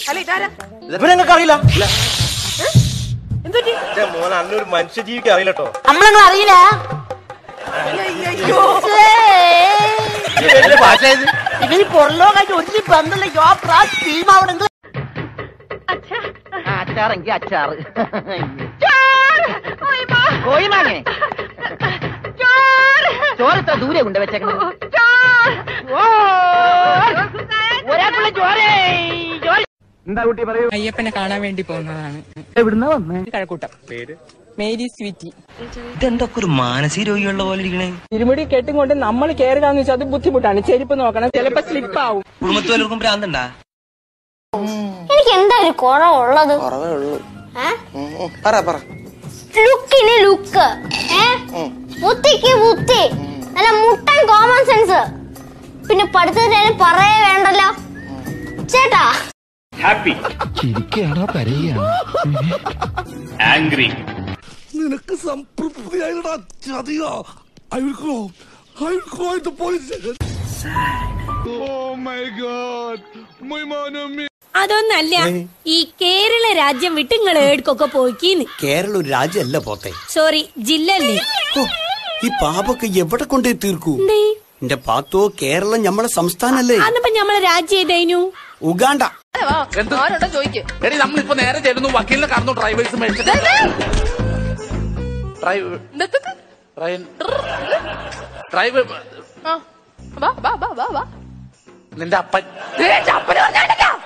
അല്ല ഇതാരാ ഇവരങ്ങൾക്ക് അറിയില്ല എന്തുപറ്റി മോനെ അന്നൊരു മനുഷ്യജീവിക്ക് അറിയില്ലട്ടോ നമ്മളങ്ങൾ അറിയില്ല അയ്യോ ഭാഷ ഇത് ഇവര് പുറലോകായിട്ട് ഒത്തിരി ബന്ധമില്ല യോ പ്രാ ടീമാവണെങ്കിൽ അച്ചാറെങ്കി അച്ചാറ് കോയിമാങ്ങേ ചോരത്ര ദൂരെ കൊണ്ട് വെച്ചേക്കണം ഒരാൾക്കുള്ള ചോരേ ചോര എന്താ കുട്ടി പറയൂ അയ്യപ്പനെ കാണാൻ വേണ്ടി പോകുന്നതാണ് എവിടുന്ന വന്നേ കഴക്കൂട്ടം പേര് മേരി സ്വീറ്റി ഇതെന്തൊക്കെ ഒരു മാനസിക രോഗിയുള്ള പോലെ ഇരിക്കണേ ഇരുമുടി കെട്ടും കൊണ്ട് നമ്മൾ കയറുകയെന്ന് വെച്ചാൽ അത് ബുദ്ധിമുട്ടാണ് ചെരുപ്പ് നോക്കണം ചിലപ്പോ സ്ലിപ്പ് ആവും കുടുംബത്തിൽ വല്ലവർക്കും ഭ്രാന്തണ്ടാ എനിക്ക് എന്താ ഒരു കുറവുള്ളത് ലുക്കിന് ലുക്ക് ഏ ബുദ്ധിക്ക് ബുദ്ധി നല്ല മുട്ടൻ കോമൺ സെൻസ് പിന്നെ പഠിത്തത്തിന് പറയേ വേണ്ടല്ലോ ചേട്ടാ ഹാപ്പി ചിരിക്കുകയാണോ കരയുകയാണോ ആംഗ്രി നിനക്ക് സംതൃപ്തിയായിട്ടാ ചതിയോ I will go I will go to police oh my God my മോനമ്മി അതൊന്നല്ല ഈ കേരള രാജ്യം വിട്ട് നിങ്ങൾ ഏടുക്കൊക്കെ പോയിക്കീന്ന് കേരള ഒരു രാജ്യമല്ല പോത്തെ സോറി ജില്ലല്ലേ ഓ, ഈ പാപൊക്കെ എവിടെ കൊണ്ടേ തീർക്കൂ എന്റെ പാത്തോ കേരളം ഞമ്മളെ സംസ്ഥാനല്ലേ അന്നിപ്പോ ഞമ്മളെ രാജ്യം ഏതായിരുന്നു ഉഗാണ്ട ആരോടോ ചോദിക്കും എടി നമ്മളിപ്പോ നേരെ ചെല്ലുന്നു വക്കീലിനെ കാണുന്നു ഡ്രൈവേഴ്സ് മേടിച്ചിട്ട് ഡ്രൈവ് ട്രെയിൻ ഡ്രൈവ് ആ വാ വാ വാ വാ വാ നിന്റെ അപ്പൻ ഏ, ചപ്പല് പറഞ്ഞാണ്ടല്ലോ.